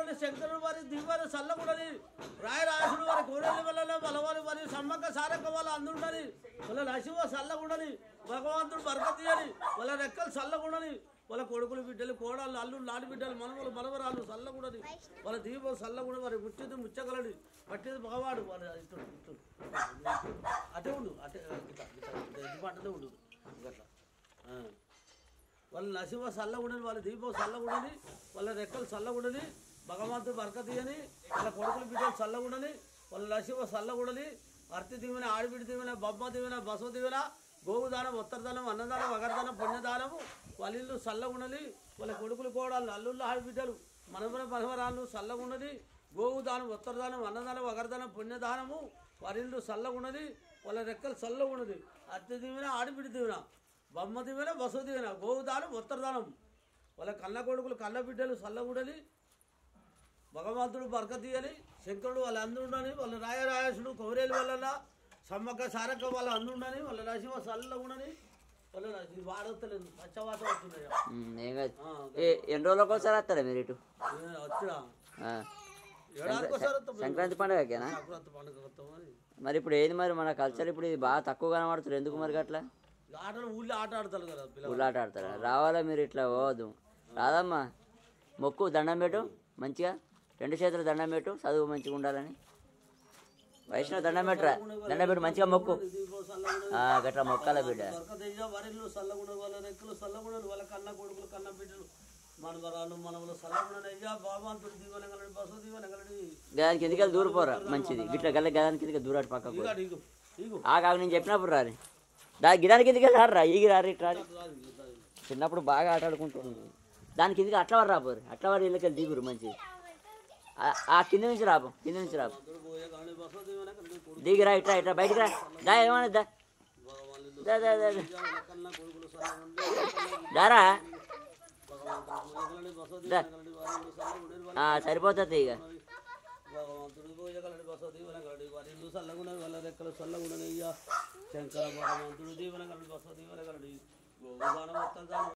ఉండని శంకరుడు వారి దివ్వారి చల్లగుండని రాయ రాసుడు వారి కోడలి వల్ల బలవారి వారి సమ్మక్క సారక్క వాళ్ళ అందుండని వాళ్ళ నశివ చల్లగుండని భగవంతుడు బరకతీయని వాళ్ళ రెక్కలు చల్లగుండని వాళ్ళ కొడుకులు బిడ్డలు కోడళ్ళు అల్లు నాడి బిడ్డలు మనవలు మనవరాళ్ళు చల్లగుండని వాళ్ళ దీపం చల్లగుండ వారి ముట్టిది ముచ్చగలడి పట్టిది మగవాడు వాళ్ళ ఇటు ఇటు. అటే ఉండు అటే గిట్ట, గిట్ట, గిట్ట, ఇది పట్టదే ఉండు గట్లా ఆ. వాళ్ళ నశివ చల్లగుండని వాళ్ళ దీపం చల్లగుండని వాళ్ళ రెక్కలు చల్లగుండని భగవంతుడు బరకతీయని వాళ్ళ కొడుకులు బిడ్డలు చల్లగుండని వాళ్ళ నశివ చల్లగుండని అర్తి దివిన ఆడిబిడి దివిన బొమ్మ దివిన బసవ దివిన గోవుదానం ఉత్తరదానం అన్నదానం అగరదానం పుణ్యదానము వాళ్ళ ఇల్లు చల్లగుండని వాళ్ళ కొడుకులు కోడళ్ళు అల్లుళ్ళు ఆడిబిడ్డలు మనమన మనవరాళ్ళు చల్లగుండని గోవుదానం ఉత్తరదానం అన్నదానం అగరదానం పుణ్యదానము వారి ఇల్లు చల్లగుండని వాళ్ళ రెక్కలు చల్లగుండని అర్తి దివిన ఆడిబిడి దివిన బొమ్మ దివిన బసవ దివిన గోవుదానం ఉత్తరదానం వాళ్ళ కన్న కొడుకులు కన్న బిడ్డలు చల్లగుడని భగవంతుడు బరకతీయని శంకరుడు వాళ్ళ అందుండని వాళ్ళ రాయరాయసుడు కౌరేలు వల్ల సమ్మక్క సారక్క వాళ్ళ అందుండని వాళ్ళ నరసింహ చల్లగుండని వాళ్ళ ఇది వాడవతలేదు పచ్చవాత వస్తున్నాయి ఉమ్, ఏం కాదు ఏ ఎన్ని రోజులకు ఒకసారి వస్తారా మీరు ఇటు వచ్చిన ఆ. ఏడాదికి ఒకసారి వస్తాం మేము. సంక్రాంతి పండుగకేనా సంక్రాంతి పండుగ వస్తామని మరి ఇప్పుడు ఏది మరి మన కల్చర్ ఇప్పుడు ఇది బాగా తక్కువ కనబడుతుంది ఎందుకు మరి అట్లా ఆటలు ఊళ్ళో ఆట ఆడతారు కదా పిల్లలు ఊళ్ళాట ఆడతారా రావాలా మీరు ఇట్లా పోవద్దు రాదమ్మా మొక్కు దండం పెట్టు మంచిగా రెండు చేతులు దండం పెట్టు చదువు మంచిగా ఉండాలని వైష్ణవ దండం పెట్టురా దండం పెట్టు మంచిగా మొక్కు దీపం చల్లగుండని ఆ, గట్లా మొక్కాల బిడ్డ దొరకదయ్యా వరిళ్ళు చల్లగుండ వాళ్ళ రెక్కలు చల్లగుండని వాళ్ళ కన్న కొడుకులు కన్న బిడ్డలు మనవరాలు మనవలు చల్లగుండనయ్యా భగవంతుడు దీవనగలడి బస దీవనగలడి గదానికి ఎందుకు దూరిపోరా మంచిది గిట్ల గల్ల గదానికి ఎందుకు దూరాటి పక్కకు ఇగో ఇగో ఇగో ఆగా నేను చెప్పినప్పుడు రారి దా గిడానికి ఎందుకు రారా ఈగి రారి ఇట్లా రారి చిన్నప్పుడు బాగా ఆట ఆడుకుంటుంది దానికి ఎందుకు అట్లా వారు రాపోరు అట్లా వారు ఇళ్ళకి దిగురు మంచిది ఆ- ఆ కింద నుంచి రాపు కింద నుంచి రాపు పోయే కానీ బస దీవనగలడి కొడుకు దిగిరా ఇట్లా ఇట్లా బయటికి రా దా ఏమన్నా దా భగవాన్లు దా దా దా దా. వాళ్ళ కన్న కొడుకులు చల్లగుండి దారా భగవంతుడు పూజగలడి బస దీవనగలడి వారిల్లు చల్లగుండని ఆ, సరిపోతుంది ఇక భగవంతుడు పూజగలడి బస దీవనగలడి వారి ఇల్లు చల్లగుండని వాళ్ళ రెక్కలు చల్లగుండనయ్యా శంకర భగవంతుడు దీవనగలడి బస దీవనగలడి గోదానం మొత్తం